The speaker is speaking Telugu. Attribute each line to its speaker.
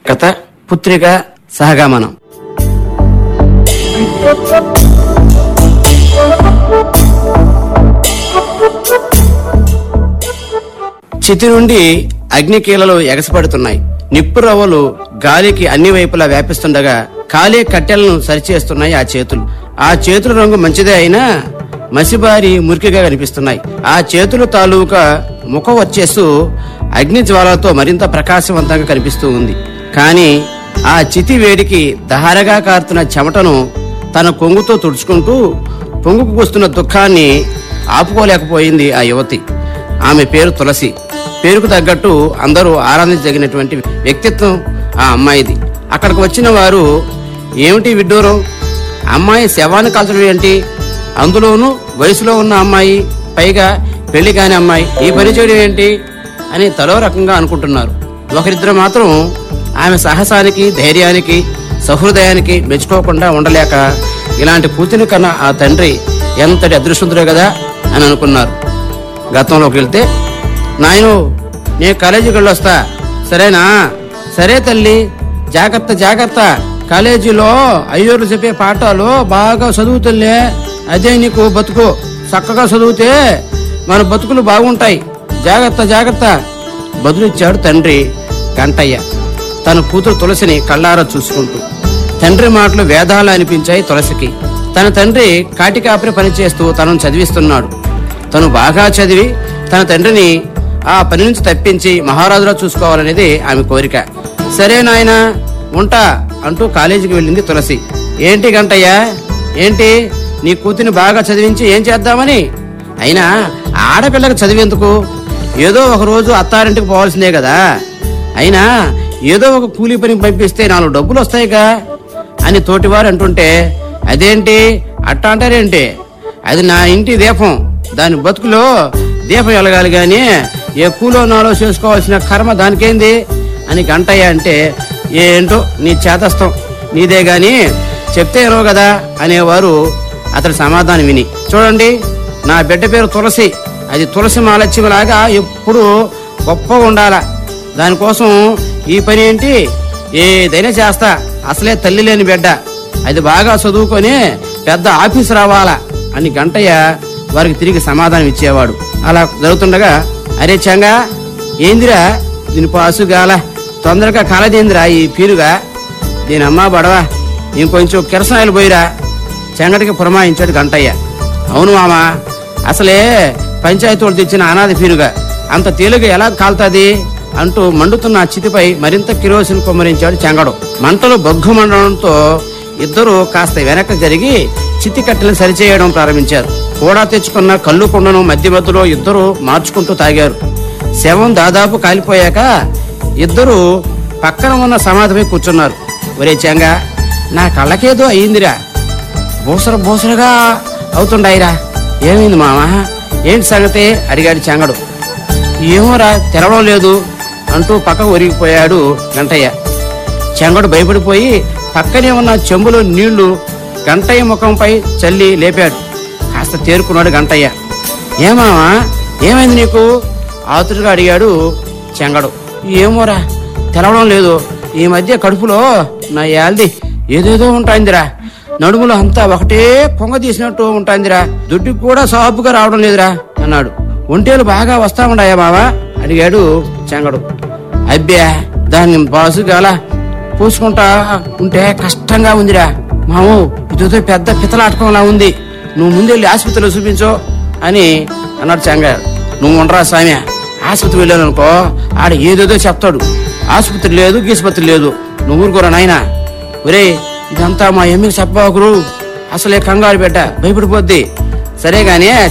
Speaker 1: కథ పుత్రిక సహగమనం చితి నుండి అగ్నికీలలు ఎగసపడుతున్నాయి నిప్పు రవ్వలు గాలికి అన్ని వైపులా వ్యాపిస్తుండగా కాలే కట్టెలను సరిచేస్తున్నాయి ఆ చేతులు ఆ చేతుల రంగు మంచిదే అయినా మసిబారి మురికిగా కనిపిస్తున్నాయి ఆ చేతుల తాలూకా ముఖ వచ్చేసు అగ్ని జ్వాలతో మరింత ప్రకాశవంతంగా కనిపిస్తూ ఉంది కానీ ఆ చితి వేడికి దహారగా కారుతున్న చెమటను తన కొంగుతో తుడుచుకుంటూ పొంగుకు వస్తున్న దుఃఖాన్ని ఆపుకోలేకపోయింది ఆ యువతి ఆమె పేరు తులసి పేరుకు తగ్గట్టు అందరూ ఆరాధించదగినటువంటి వ్యక్తిత్వం ఆ అమ్మాయిది అక్కడికి వచ్చిన వారు ఏమిటి విడ్డూరం అమ్మాయి శవాన్ని కాల్చడం ఏంటి అందులోనూ వయసులో ఉన్న అమ్మాయి పైగా పెళ్లి కాని అమ్మాయి ఈ పని చేయడం ఏంటి అని తలో రకంగా అనుకుంటున్నారు ఒకరిద్దరు మాత్రం ఆమె సాహసానికి ధైర్యానికి సహృదయానికి మెచ్చుకోకుండా ఉండలేక ఇలాంటి కూతుని కన్నా ఆ తండ్రి ఎంతటి అదృష్టంతుడే కదా అని అనుకున్నారు గతంలోకి వెళ్తే నాయను నేను కాలేజీకి వెళ్ళొస్తా సరేనా సరే తల్లి జాగ్రత్త జాగ్రత్త కాలేజీలో అయ్యోరు చెప్పే పాఠాలు బాగా చదువుతులే అదే నీకు బతుకు చక్కగా చదివితే మన బతుకులు బాగుంటాయి జాగ్రత్త జాగ్రత్త బదులిచ్చాడు తండ్రి గంటయ్య తన కూతురు తులసిని కళ్ళారా చూసుకుంటూ తండ్రి మాటలు వేదాలు అనిపించాయి తులసికి తన తండ్రి కాటికాపరి పనిచేస్తూ తనను చదివిస్తున్నాడు తను బాగా చదివి తన తండ్రిని ఆ పని నుంచి తప్పించి మహారాజులా చూసుకోవాలనేది ఆమె కోరిక సరే నాయనా ఉంటా అంటూ కాలేజీకి వెళ్ళింది తులసి ఏంటి గంటయ్యా ఏంటి నీ కూతుని బాగా చదివించి ఏం చేద్దామని అయినా ఆడపిల్లకి చదివేందుకు ఏదో ఒక రోజు అత్తారింటికి పోవాల్సిందే కదా అయినా ఏదో ఒక కూలీ పనికి పంపిస్తే నాలుగు డబ్బులు వస్తాయిగా అని తోటివారు అంటుంటే అదేంటి అట్ట అంటారేంటి అది నా ఇంటి దీపం దాని బతుకులో దీపం వెలగాలి గాని ఏ కూలో నాలో చేసుకోవాల్సిన కర్మ దానికేంది అని గంటయ్య అంటే ఏంటో నీ చేతస్థం నీదే గాని చెప్తే ఎరో కదా అనేవారు అతడి సమాధానం విని చూడండి నా బిడ్డ పేరు తులసి అది తులసి మాలక్ష్మిలాగా ఎప్పుడు గొప్పగా ఉండాల దానికోసం ఈ పని ఏంటి ఏదైనా చేస్తా అసలే తల్లి లేని బిడ్డ అది బాగా చదువుకొని పెద్ద ఆఫీస్ రావాలా అని గంటయ్య వారికి తిరిగి సమాధానం ఇచ్చేవాడు అలా జరుగుతుండగా అరే చంగా ఏందిరా దీని పాసుగాల తొందరగా కాలదేందిరా ఈ పీరుగా దీని అమ్మా బడవా ఇంకొంచెం కిరసనాయలు పోయిరా చెంగటికి పురమాయించాడు గంటయ్య అవును మామ అసలే పంచాయతీ వాళ్ళు తెచ్చిన అనాథ పీరుగా అంత తేలిక ఎలా కాల్తాది అంటూ మండుతున్న ఆ చితిపై మరింత కిరోసిన్ కుమ్మరించాడు చెంగడు మంటలు బొగ్గు మండడంతో ఇద్దరు కాస్త వెనక్కి జరిగి చితి కట్టెలను సరిచేయడం ప్రారంభించారు కూడా తెచ్చుకున్న కళ్ళు కుండను మధ్య మధ్యలో ఇద్దరు మార్చుకుంటూ తాగారు శవం దాదాపు కాలిపోయాక ఇద్దరు పక్కన ఉన్న సమాధిపై కూర్చున్నారు ఒరే చెంగ నా కళ్ళకేదో అయిందిరా బూసర బూసరగా అవుతుండాయిరా ఏమైంది మామ ఏంటి సంగతి అడిగాడు చెంగడు ఏమోరా తెరవడం లేదు అంటూ పక్కకు ఒరిగిపోయాడు గంటయ్య చెంగడు భయపడిపోయి పక్కనే ఉన్న చెంబులో నీళ్లు గంటయ్య ముఖంపై చల్లి లేపాడు కాస్త తేరుకున్నాడు గంటయ్య ఏమావా ఏమైంది నీకు ఆతురుగా అడిగాడు చెంగడు ఏమోరా తెలవడం లేదు ఈ మధ్య కడుపులో నా యాల్ది ఏదేదో ఉంటాయిందిరా నడుములో అంతా ఒకటే పొంగ తీసినట్టు ఉంటాయిందిరా దుడ్డుకు కూడా సాపుగా రావడం లేదురా అన్నాడు ఒంటేలు బాగా వస్తా ఉండాయా మావా అడిగాడు చెంగడు అబ్బే దాన్ని బాసుగాల పూసుకుంటా ఉంటే కష్టంగా ఉందిరా మాము ఇదేదో పెద్ద పితలాటకంలా ఉంది నువ్వు ముందెళ్ళి ఆసుపత్రిలో చూపించు అని అన్నాడు చెంగారు నువ్వు ఉండరా స్వామి ఆసుపత్రి వెళ్ళాను అనుకో ఆడ ఏదేదో చెప్తాడు ఆసుపత్రి లేదు గీసుపత్రి లేదు నువ్వు ఊరుకోరా నాయనా ఒరే ఇదంతా మా ఎమ్మికి చెప్పబాకురు అసలే కంగారు బిడ్డ భయపడిపోద్ది సరే గాని